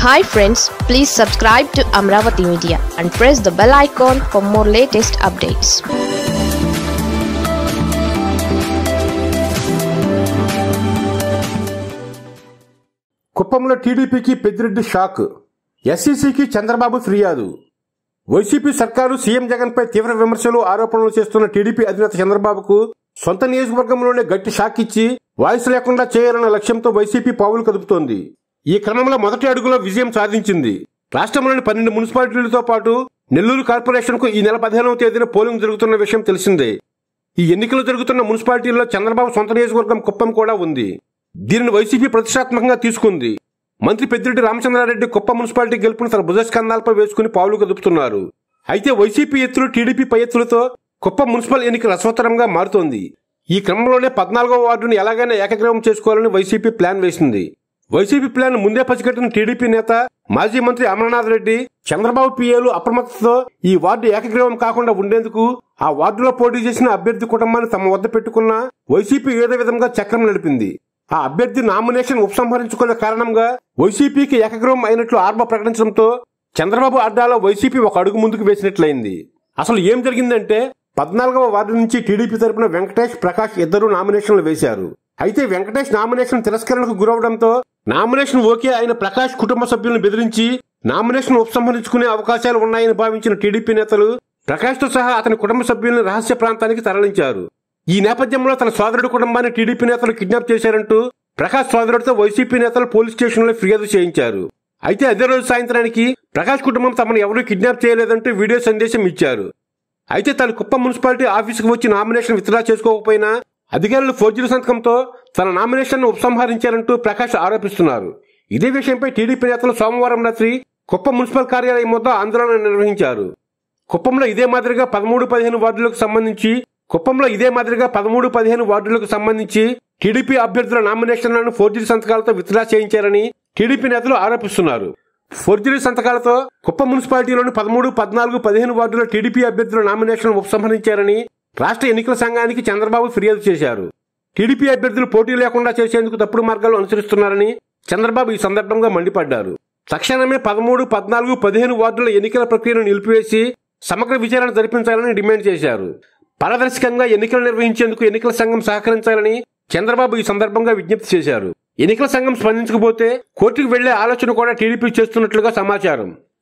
hi friends please subscribe to Amaravati media and press the bell icon for more latest updates కుప్పంలో టీడీపీకి Peddireddy shock ఎస్సీసీకి Chandrababu ఫిర్యాదు YCP సర్కారు CM Jagan పై తీవ్ర విమర్శలు ఆరోపణలు చేస్తున్న టీడీపీ అధినేత చంద్రబాబుకు సొంత నియోజకవర్గంలోనే గట్టి షాక్ ఇచ్చి వాయిస్ లేకుండా చేయాలన్న లక్ష్యంతో వైసీపీ పావులు కదుపుతోంది ఈ క్రమంలో మొదటి అడుగులో విజయం సాధించింది రాష్ట్రంలోని పన్నెండు మున్సిపాలిటీలతో పాటు నెల్లూరు కార్పొరేషన్ కు ఈ నెల పదిహేనవ తేదీన పోలింగ్ జరుగుతున్న విషయం తెలిసిందే ఈ ఎన్నికలు జరుగుతున్న మున్సిపాలిటీల్లో చంద్రబాబు సొంత నియోజకవర్గం కుప్పం కూడా ఉంది దీనిని వైసీపీ ప్రతిష్టాత్మకంగా తీసుకుంది మంత్రి పెద్దిరెడ్డి రామచంద్రారెడ్డి కుప్ప మున్సిపాలిటీ గెలుపును తన భుజస్కంధాలపై వేసుకుని పావులు కదుపుతున్నారు అయితే వైసీపీ ఎత్తులు టీడీపీ పై ఎత్తులతో కుప్ప మున్సిపల్ ఎన్నిక రసవత్తరంగా మారుతోంది ఈ క్రమంలోనే పద్నాలుగో వార్డును ఎలాగైనా ఏకగ్రీవం చేసుకోవాలని వైసీపీ ప్లాన్ వేసింది వైసీపీ ప్లాన్ ముందే పసిగట్టిన టీడీపీ నేత మాజీ మంత్రి అమరనాథ్ రెడ్డి చంద్రబాబు పిఏలు అప్రమత్తతో ఈ వార్డు ఏకగ్రీవం కాకుండా ఉండేందుకు ఆ వార్డులో పోటీ చేసిన అభ్యర్థి కుటుంబాన్ని తమ వద్ద పెట్టుకున్న వైసీపీ ఏదో విధంగా చక్రం నడిపింది ఆ అభ్యర్థి నామినేషన్ ఉపసంహరించుకున్న కారణంగా వైసీపీకి ఏకగ్రీవం అయినట్లు ఆర్మ ప్రకటించడంతో చంద్రబాబు అడ్డాలో వైసీపీ ఒక అడుగు ముందుకు వేసినట్లయింది అసలు ఏం జరిగిందంటే పద్నాలుగవ వార్డు నుంచి టీడీపీ తరపున వెంకటేష్ ప్రకాష్ ఇద్దరు నామినేషన్లు వేశారు అయితే వెంకటేష్ నామినేషన్ తిరస్కరణకు గురవడంతో నామినేషన్ ఓకే అయిన ప్రకాష్ కుటుంబ సభ్యులను బెదిరించి నామినేషన్ ఉపసంహరించుకునే అవకాశాలు ఉన్నాయని భావించిన టీడీపీ నేతలు ప్రకాష్తో సహా అతని కుటుంబ సభ్యులను రహస్య ప్రాంతానికి తరలించారు ఈ నేపథ్యంలో తన సోదరుడి కుటుంబాన్ని టీడీపీ నేతలు కిడ్నాప్ చేశారంటూ ప్రకాష్ సోదరుడితో వైసీపీ నేతలు పోలీస్ స్టేషన్లో ఫిర్యాదు చేయించారు అయితే అదే రోజు సాయంత్రానికి ప్రకాష్ కుటుంబం తమను ఎవరూ కిడ్నాప్ చేయలేదంటూ వీడియో సందేశం ఇచ్చారు అయితే తన కుప్పం మున్సిపాలిటీ ఆఫీసుకు వచ్చి నామినేషన్ విత్డ్రా చేసుకోకపోయినా అధికారులు ఫోర్జరీ సంతకంతో తన నామినేషన్ ఉపసంహరించారంటూ ప్రకాష్ ఆరోపిస్తున్నారు ఇదే విషయంపై టీడీపీ నేతలు సోమవారం రాత్రి కుప్పం మున్సిపల్ కార్యాలయం వద్ద ఆందోళన నిర్వహించారు కుప్పంలో ఇదే మాదిరిగా పదమూడు పదిహేను వార్డులకు సంబంధించి కుప్పంలో ఇదే మాదిరిగా పదమూడు పదిహేను వార్డులకు సంబంధించి టీడీపీ అభ్యర్థుల నామినేషన్లను ఫోర్జరీ సంతకాలతో విత్డ్రా చేయించారని టీడీపీ నేతలు ఆరోపిస్తున్నారు ఫోర్జరీ సంతకాలతో కుప్పం మున్సిపాలిటీలోని పదమూడు పద్నాలుగు పదిహేను వార్డుల టీడీపీ అభ్యర్థుల నామినేషన్ ఉపసంహరించారని రాష్ట్ర ఎన్నికల సంఘానికి చంద్రబాబు ఫిర్యాదు చేశారు టీడీపీ అభ్యర్థులు పోటీ లేకుండా చేసేందుకు తప్పుడు మార్గాలు అనుసరిస్తున్నారని చంద్రబాబు ఈ సందర్భంగా మండిపడ్డారు తక్షణమే పదమూడు పద్నాలుగు పదిహేను వార్డుల ఎన్నికల ప్రక్రియను నిలిపివేసి సమగ్ర విచారణ జరిపించాలని డిమాండ్ చేశారు పారదర్శకంగా ఎన్నికలు నిర్వహించేందుకు ఎన్నికల సంఘం సహకరించాలని చంద్రబాబు ఈ సందర్భంగా విజ్ఞప్తి చేశారు ఎన్నికల సంఘం స్పందించకపోతే కోర్టుకు వెళ్లే ఆలోచన కూడా టీడీపీ చేస్తున్నట్లుగా సమాచారం